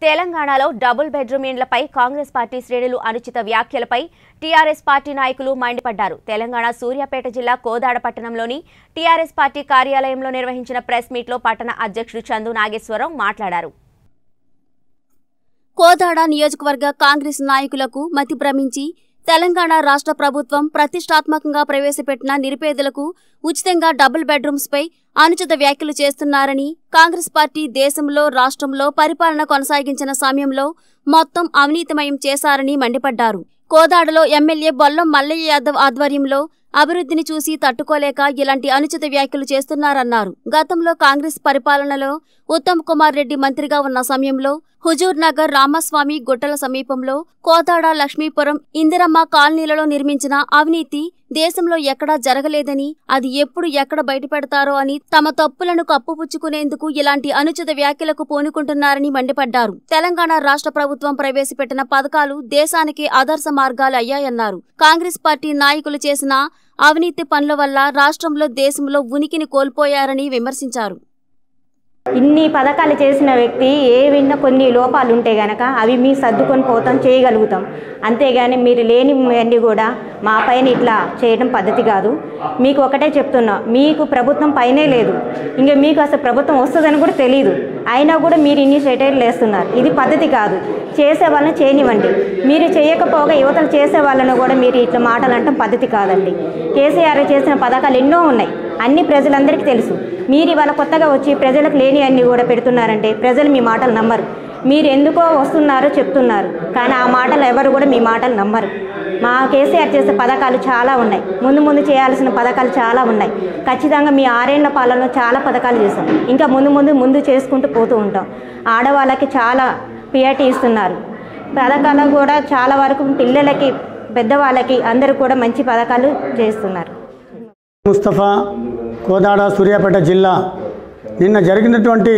తెలంగాణలో double bedroom ఇండ్లపై Congress party శ్రేణులు అనుచిత వ్యాఖ్యలపై టీఆర్ఎస్ పార్టీ నాయకులు మండిపడ్డారు తెలంగాణ సూర్యాపేట జిల్లా కోదాడ పట్టణంలోని టీఆర్ఎస్ పార్టీ కార్యాలయంలో నిర్వహించిన ప్రెస్ మీట్లో పట్టణ అధ్యక్షుడు చందు నాగేశ్వరరావు మాట్లాడారు కోదాడ నియోజకవర్గ కాంగ్రెస్ నాయకులకు మతి భ్రమించి తెలంగాణ రాష్ట్ర ప్రభుత్వం ప్రతిష్టాత్మకంగా ప్రవేశపెట్టిన నిరుపేదలకు ఉచితంగా డబుల్ బెడ్రూమ్స్ పై అనుచిత వ్యాఖ్యలు చేస్తున్నారని కాంగ్రెస్ పార్టీ దేశంలో రాష్ట్రంలో పరిపాలన కొనసాగించిన సమయంలో మొత్తం అవినీతిమయం చేశారని మండిపడ్డారు కోదాడలో ఎమ్మెల్యే బొల్లం మల్లయ్య యాదవ్ ఆధ్వర్యంలో అభివృద్ధిని చూసి తట్టుకోలేక ఇలాంటి అనుచిత వ్యాఖ్యలు చేస్తున్నారన్నారు గతంలో కాంగ్రెస్ పరిపాలనలో ఉత్తమ్ కుమార్ రెడ్డి మంత్రిగా ఉన్న సమయంలో హుజూర్ నగర్ రామస్వామి గుట్టల సమీపంలో కోతాడ లక్ష్మీపురం ఇందిరమ్మ కాలనీలలో నిర్మించిన అవినీతి దేశంలో ఎక్కడా జరగలేదని అది ఎప్పుడు ఎక్కడ బయటపెడతారో అని తమ తప్పులను కప్పుపుచ్చుకునేందుకు ఇలాంటి అనుచిత వ్యాఖ్యలకు పూనుకుంటున్నారని మండిపడ్డారు తెలంగాణ రాష్ట్ర ప్రభుత్వం ప్రవేశపెట్టిన పథకాలు దేశానికి ఆదర్శ మార్గాలు అయ్యాయన్నారు కాంగ్రెస్ పార్టీ నాయకులు చేసిన అవినీతి పనుల వల్ల రాష్ట్రంలో దేశంలో ఉనికిని కోల్పోయారని విమర్శించారు ఇన్ని పథకాలు చేసిన వ్యక్తి ఏ విన్న కొన్ని లోపాలు ఉంటే గనక అవి మీ సర్దుకొని పోతాం చేయగలుగుతాం అంతేగాని మీరు లేని అన్ని కూడా మా పైన ఇట్లా చేయడం పద్ధతి కాదు మీకు ఒకటే చెప్తున్నా మీకు ప్రభుత్వం పైనే లేదు ఇంకా మీకు అసలు ప్రభుత్వం వస్తుందని కూడా తెలియదు అయినా కూడా మీరు ఇన్ని సెటైర్లు వేస్తున్నారు ఇది పద్ధతి కాదు చేసే వాళ్ళని చేయనివ్వండి మీరు చేయకపోగా యువతలు చేసే వాళ్ళని కూడా మీరు ఇట్లా మాటలు అంటాం పద్ధతి కాదండి కేసీఆర్ చేసిన పథకాలు ఎన్నో ఉన్నాయి అన్ని ప్రజలందరికీ తెలుసు మీరు ఇవాళ కొత్తగా వచ్చి ప్రజలకు లేని అన్ని కూడా పెడుతున్నారంటే ప్రజలు మీ మాటలు నమ్మరు మీరు ఎందుకో వస్తున్నారో చెప్తున్నారు కానీ ఆ మాటలు ఎవరు కూడా మీ మాటలు నమ్మరు మా కేసీఆర్ చేసే పథకాలు చాలా ఉన్నాయి ముందు ముందు చేయాల్సిన పథకాలు చాలా ఉన్నాయి ఖచ్చితంగా మీ ఆరేళ్ల పాలనలో చాలా పథకాలు చేస్తాం ఇంకా ముందు ముందు ముందు చేసుకుంటూ పోతూ ఉంటాం ఆడవాళ్ళకి చాలా పియాటి ఇస్తున్నారు పథకాలు కూడా చాలా వరకు పిల్లలకి పెద్దవాళ్ళకి అందరూ కూడా మంచి పథకాలు చేస్తున్నారు ముస్తఫా కోదాడ సూర్యాపేట జిల్లా నిన్న జరిగినటువంటి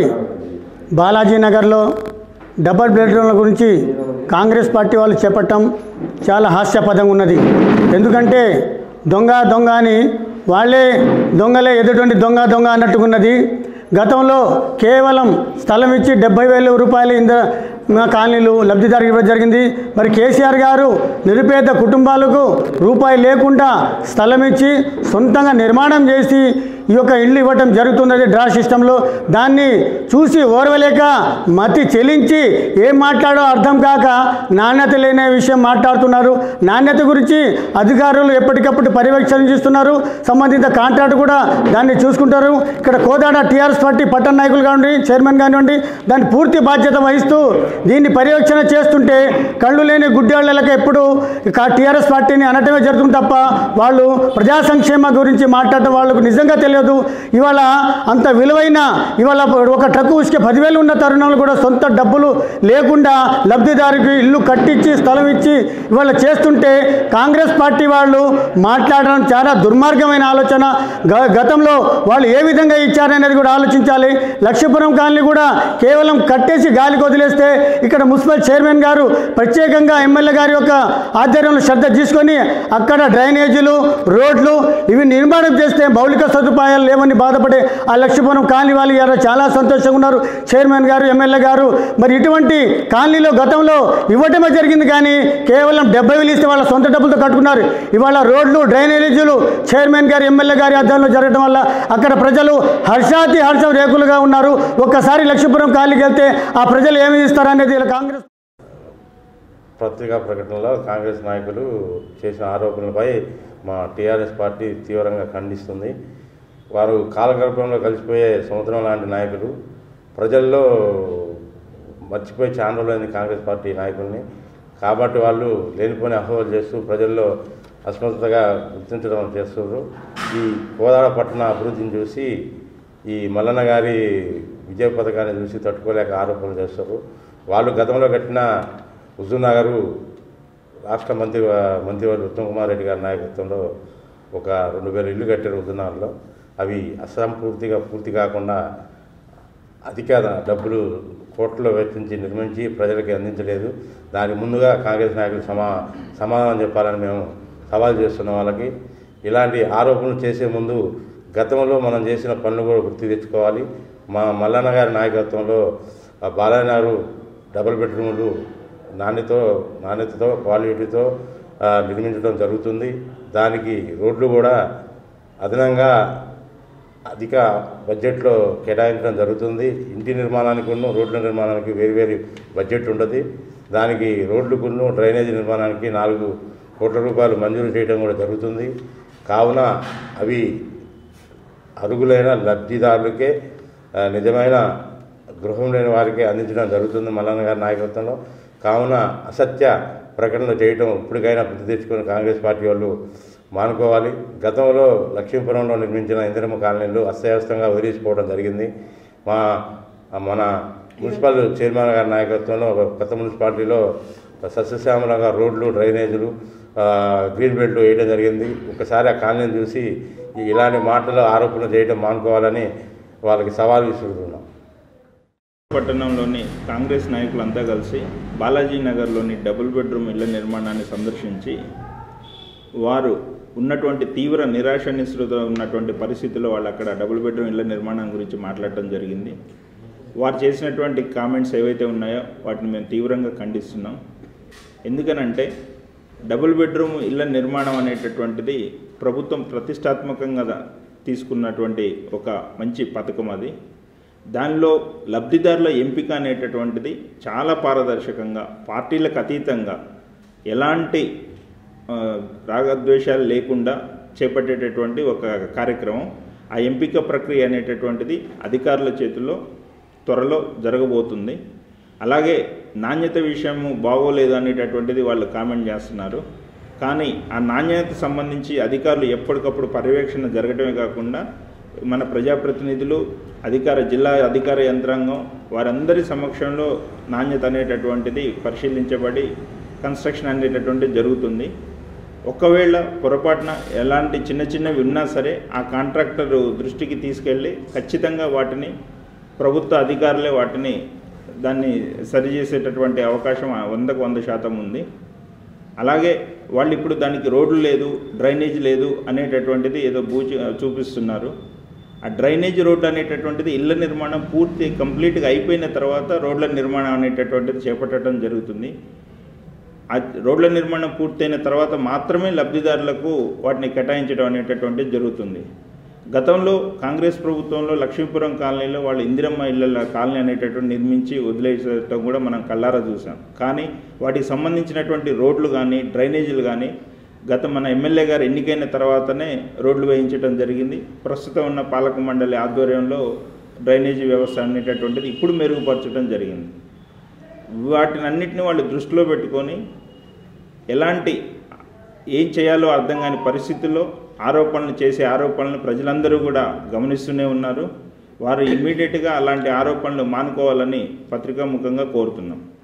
బాలాజీ నగర్లో డబల్ బెడ్రూమ్ల గురించి కాంగ్రెస్ పార్టీ వాళ్ళు చేపట్టం చాలా హాస్యాస్పదంగా ఉన్నది ఎందుకంటే దొంగ దొంగ అని వాళ్ళే దొంగలే ఎదుటి దొంగ దొంగ అన్నట్టుకున్నది గతంలో కేవలం స్థలం ఇచ్చి డెబ్బై వేల రూపాయలు ఇంద మా కాలనీలు లబ్ధిదారు ఇవ్వడం జరిగింది మరి కేసీఆర్ గారు నిరుపేద కుటుంబాలకు రూపాయి లేకుండా స్థలం ఇచ్చి సొంతంగా నిర్మాణం చేసి ఈ యొక్క ఇల్లు ఇవ్వటం జరుగుతున్నది డ్రా సిస్టంలో దాన్ని చూసి ఓర్వలేక మతి చెలించి ఏం మాట్లాడో అర్థం కాక నాణ్యత లేని విషయం మాట్లాడుతున్నారు నాణ్యత గురించి అధికారులు ఎప్పటికప్పుడు పర్యవేక్షణ చేస్తున్నారు సంబంధిత కాంట్రాక్ట్ కూడా దాన్ని చూసుకుంటారు ఇక్కడ కోదాడ టీఆర్ఎస్ పార్టీ పట్టణ నాయకులు కానివ్వండి చైర్మన్ కానివ్వండి దాన్ని పూర్తి బాధ్యత వహిస్తూ దీన్ని పర్యవేక్షణ చేస్తుంటే కళ్ళు లేని గుడ్డేళ్లకు ఎప్పుడు టీఆర్ఎస్ పార్టీని అనటమే జరుగుతుంది తప్ప వాళ్ళు ప్రజా సంక్షేమ గురించి మాట్లాడటం వాళ్ళకు నిజంగా తెలియదు ఇవాళ అంత విలువైన ఇవాళ ఒక ట్రక్కు ఉసుకే పదివేలు ఉన్న తరుణంలో కూడా సొంత డబ్బులు లేకుండా లబ్ధిదారుకి ఇల్లు కట్టించి స్థలం ఇచ్చి ఇవాళ చేస్తుంటే కాంగ్రెస్ పార్టీ వాళ్ళు మాట్లాడడం చాలా దుర్మార్గమైన ఆలోచన గ- గతంలో వాళ్ళు ఏ విధంగా ఇచ్చారనేది కూడా ఆలోచించాలి లక్ష్మీపురం కాలనీ కూడా కేవలం కట్టేసి గాలికి వదిలేస్తే ఇక్కడ మున్సిపల్ చైర్మన్ గారు ప్రత్యేకంగా ఎమ్మెల్యే గారి యొక్క ఆధ్వర్యంలో శ్రద్ధ తీసుకొని అక్కడ డ్రైనేజీలు రోడ్లు ఇవి నిర్మాణం చేస్తే మౌలిక సదుపాయాలు లేవని బాధపడే ఆ లక్ష్మీపురం కాలనీ వాళ్ళు ఇవాళ చాలా సంతోషంగా ఉన్నారు చైర్మన్ గారు ఎమ్మెల్యే గారు మరి ఇటువంటి కాలనీలో గతంలో ఇవ్వటమే జరిగింది కానీ కేవలం డెబ్బై వేలు ఇస్తే వాళ్ళ సొంత డబ్బులతో కట్టుకున్నారు ఇవాళ రోడ్లు డ్రైనేజీలు చైర్మన్ గారు ఎమ్మెల్యే గారి ఆధ్వర్యంలో జరగడం వల్ల అక్కడ ప్రజలు హర్షాతి హర్షం రేకులుగా ఉన్నారు ఒక్కసారి లక్ష్మీపురం కాలనీకి వెళ్తే ఆ ప్రజలు ఏమి ఇస్తారనేది ఇలా కాంగ్రెస్ పత్రికా ప్రకటనలో కాంగ్రెస్ నాయకులు చేసిన ఆరోపణలపై మా టీఆర్ఎస్ పార్టీ తీవ్రంగా ఖండిస్తుంది వారు కాలగర్భంలో కలిసిపోయే సముద్రం లాంటి నాయకులు ప్రజల్లో మర్చిపోయి చాలా రోజులైంది కాంగ్రెస్ పార్టీ నాయకుల్ని కాబట్టి వాళ్ళు లేనిపోని అహోలు చేస్తూ ప్రజల్లో అస్మృతగా గుర్తించడం చేస్తున్నారు ఈ కోదాడ పట్టణ అభివృద్ధిని చూసి ఈ మల్లన్న గారి విజయ పథకాన్ని చూసి తట్టుకోలేక ఆరోపణలు చేస్తారు వాళ్ళు గతంలో కట్టిన హుజూర్నగరు రాష్ట్ర మంత్రి మంత్రివర్గ ఉత్తమ్ కుమార్ రెడ్డి గారి నాయకత్వంలో ఒక రెండు వేల ఇల్లు కట్టారు హుజూర్నగర్లో అవి అసంపూర్తిగా పూర్తి కాకుండా అధిక డబ్బులు కోట్లలో వెచ్చించి నిర్మించి ప్రజలకి అందించలేదు దానికి ముందుగా కాంగ్రెస్ నాయకులు సమా సమాధానం చెప్పాలని మేము సవాల్ చేస్తున్నాం వాళ్ళకి ఇలాంటి ఆరోపణలు చేసే ముందు గతంలో మనం చేసిన పనులు కూడా గుర్తు తెచ్చుకోవాలి మా మల్లన్న గారి నాయకత్వంలో ఆ బాలయ్య గారు డబుల్ బెడ్రూములు నాణ్యతో నాణ్యతతో క్వాలిటీతో ఆ, నిర్మించడం జరుగుతుంది దానికి రోడ్లు కూడా అదనంగా అధిక బడ్జెట్లో కేటాయించడం జరుగుతుంది ఇంటి నిర్మాణానికి ఉన్న రోడ్ల నిర్మాణానికి వేరు వేరు బడ్జెట్ ఉంటుంది దానికి రోడ్లకును డ్రైనేజీ నిర్మాణానికి నాలుగు కోట్ల రూపాయలు మంజూరు చేయడం కూడా జరుగుతుంది కావున అవి అరుగులైన లబ్ధిదారులకే ఆ, నిజమైన గృహం లేని వారికి అందించడం జరుగుతుంది మల్లన్న గారి నాయకత్వంలో కావున అసత్య ప్రకటనలు చేయటం ఇప్పటికైనా బుద్ధి తెచ్చుకుని కాంగ్రెస్ పార్టీ వాళ్ళు మానుకోవాలి గతంలో లక్ష్మీపురంలో నిర్మించిన ఇందిరమ్మ కాలనీలు అస్తవ్యస్తంగా వదిలేసిపోవడం జరిగింది మా మన మున్సిపల్ చైర్మన్ గారి నాయకత్వంలో ఒక కొత్త మున్సిపాలిటీలో సస్యశ్యామలంగా రోడ్లు డ్రైనేజీలు ఆ, గ్రీన్ బెల్ట్ వేయడం జరిగింది ఒకసారి ఆ కాలనీని చూసి ఈ ఇలాంటి మాటలు ఆరోపణలు చేయడం మానుకోవాలని వాళ్ళకి సవాల్ విసురుతున్నాం పట్టణంలోని కాంగ్రెస్ నాయకులంతా కలిసి బాలాజీ నగర్లోని డబుల్ బెడ్రూమ్ ఇళ్ల నిర్మాణాన్ని సందర్శించి వారు ఉన్నటువంటి తీవ్ర నిరాశ నిస్సృత ఉన్నటువంటి పరిస్థితుల్లో వాళ్ళు అక్కడ డబుల్ బెడ్రూమ్ ఇళ్ల నిర్మాణం గురించి మాట్లాడటం జరిగింది వారు చేసినటువంటి కామెంట్స్ ఏవైతే ఉన్నాయో వాటిని మేము తీవ్రంగా ఖండిస్తున్నాం ఎందుకనంటే డబుల్ బెడ్రూమ్ ఇళ్ల నిర్మాణం అనేటటువంటిది ప్రభుత్వం ప్రతిష్టాత్మకంగా తీసుకున్నటువంటి ఒక మంచి పథకం అది దానిలో లబ్ధిదారుల ఎంపిక అనేటటువంటిది చాలా పారదర్శకంగా పార్టీలకు అతీతంగా ఎలాంటి ఆ, రాగద్వేషాలు లేకుండా చేపట్టేటటువంటి ఒక కార్యక్రమం ఆ ఎంపిక ప్రక్రియ అనేటటువంటిది అధికారుల చేతుల్లో త్వరలో జరగబోతుంది అలాగే నాణ్యత విషయము బాగోలేదు అనేటటువంటిది వాళ్ళు కామెంట్ చేస్తున్నారు కానీ ఆ నాణ్యతకు సంబంధించి అధికారులు ఎప్పటికప్పుడు పర్యవేక్షణ జరగడమే కాకుండా మన ప్రజాప్రతినిధులు అధికార జిల్లా అధికార యంత్రాంగం వారందరి సమక్షంలో నాణ్యత అనేటటువంటిది పరిశీలించబడి కన్స్ట్రక్షన్ అనేటటువంటిది జరుగుతుంది ఒకవేళ పొరపాటున ఎలాంటి చిన్న చిన్నవి ఉన్నా సరే ఆ కాంట్రాక్టర్ దృష్టికి తీసుకెళ్ళి ఖచ్చితంగా వాటిని ప్రభుత్వ అధికారులే వాటిని దాన్ని సరిచేసేటటువంటి అవకాశం ఆ వందకు వంద శాతం ఉంది అలాగే వాళ్ళు ఇప్పుడు దానికి రోడ్లు లేదు డ్రైనేజ్ లేదు అనేటటువంటిది ఏదో బూచి చూపిస్తున్నారు ఆ డ్రైనేజ్ రోడ్లు అనేటటువంటిది ఇళ్ళ నిర్మాణం పూర్తి కంప్లీట్గా అయిపోయిన తర్వాత రోడ్ల నిర్మాణం అనేటటువంటిది చేపట్టడం జరుగుతుంది ఆ రోడ్ల నిర్మాణం పూర్తయిన తర్వాత మాత్రమే లబ్ధిదారులకు వాటిని కేటాయించడం అనేటటువంటిది జరుగుతుంది గతంలో కాంగ్రెస్ ప్రభుత్వంలో లక్ష్మీపురం కాలనీలో వాళ్ళు ఇందిరమ్మ ఇళ్ళ కాలనీ అనేటటువంటి నిర్మించి వదిలేసడం కూడా మనం కళ్ళారా చూసాం కానీ వాటికి సంబంధించినటువంటి రోడ్లు కానీ డ్రైనేజీలు కానీ గత మన ఎమ్మెల్యే గారు ఎన్నికైన తర్వాతనే రోడ్లు వేయించడం జరిగింది ప్రస్తుతం ఉన్న పాలక మండలి ఆధ్వర్యంలో డ్రైనేజీ వ్యవస్థ అనేటటువంటిది ఇప్పుడు మెరుగుపరచడం జరిగింది వాటిని అన్నిటిని వాళ్ళు దృష్టిలో పెట్టుకొని ఎలాంటి ఏం చేయాలో అర్థం కాని పరిస్థితుల్లో ఆరోపణలు చేసే ఆరోపణలు ప్రజలందరూ కూడా గమనిస్తూనే ఉన్నారు వారు ఇమ్మీడియట్గా అలాంటి ఆరోపణలు మానుకోవాలని పత్రికాముఖంగా కోరుతున్నాం